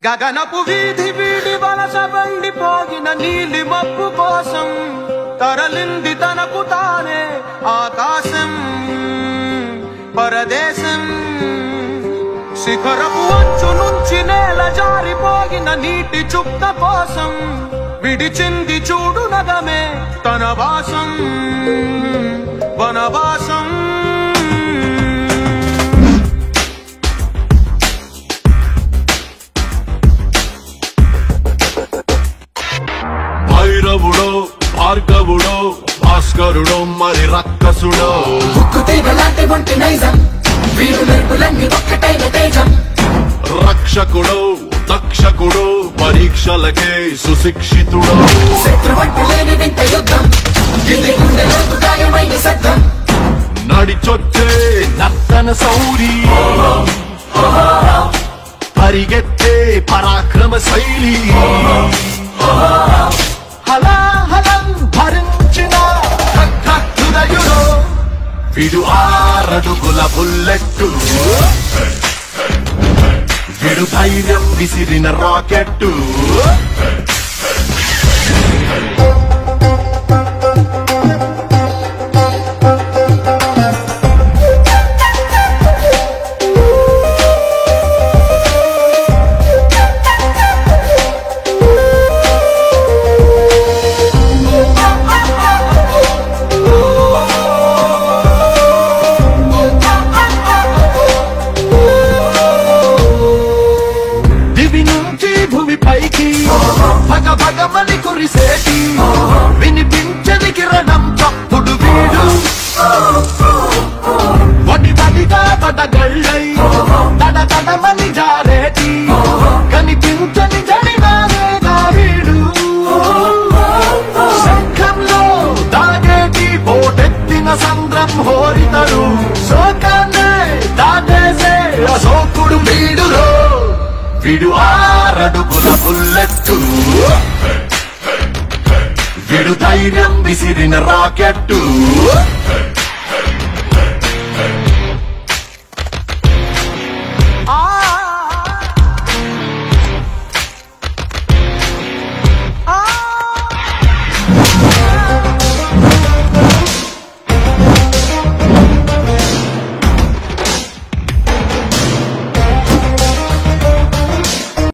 గగనపు వీధి వీడి వలస బండిపోగిన నీలి మబ్బు కోసం తరలింది తనకు తానే ఆకాశం పరదేశం శిఖరపు అంచు నుంచి నేల జారిపోగిన నీటి చుక్క కోసం విడిచింది చూడు నగమే తన వాసం వనవాసం భైరవుడో భార్గవుడో భాస్కరుడో మరి రక్కసుడో ముక్కు తీగలాంటి ఒంటి నైజం వీరు మెరుపులన్నీ ఒక్కటైన తేజం రక్షకుడో దక్షకుడో పరీక్షలకే సుశిక్షితుడో శత్రువంటి లేని వింత యుద్ధం ఇది గుండెలోతు గాయమైన శబ్దం నడిచొచ్చే నర్తన సౌరి పరిగెత్తే పరాక్రమ శైలి హలాహలం భరించిన హృదయుడు విడు ఆరడుగుల బుల్లెట్టు విడు ధైర్యం విసిరిన రాకెట్టు దివి నుంచి భూమి పైకి భగ భగమని కురిసేటి వినిపించని కిరణం తప్పుడు వీడు వడి వడిగా పడగళ్ళై తడ తడమని జారేటి కనిపించని జడివారేగా వీడు శంఖంలో దాగేటి పోటెత్తిన సంద్రం హోరితడు శోకాన్నే దాటేసే అశోకుడు వీడులో విడు ఆరడుగుల బుల్లెట్టు విడు ధైర్యం విసిరిన రాకెట్టు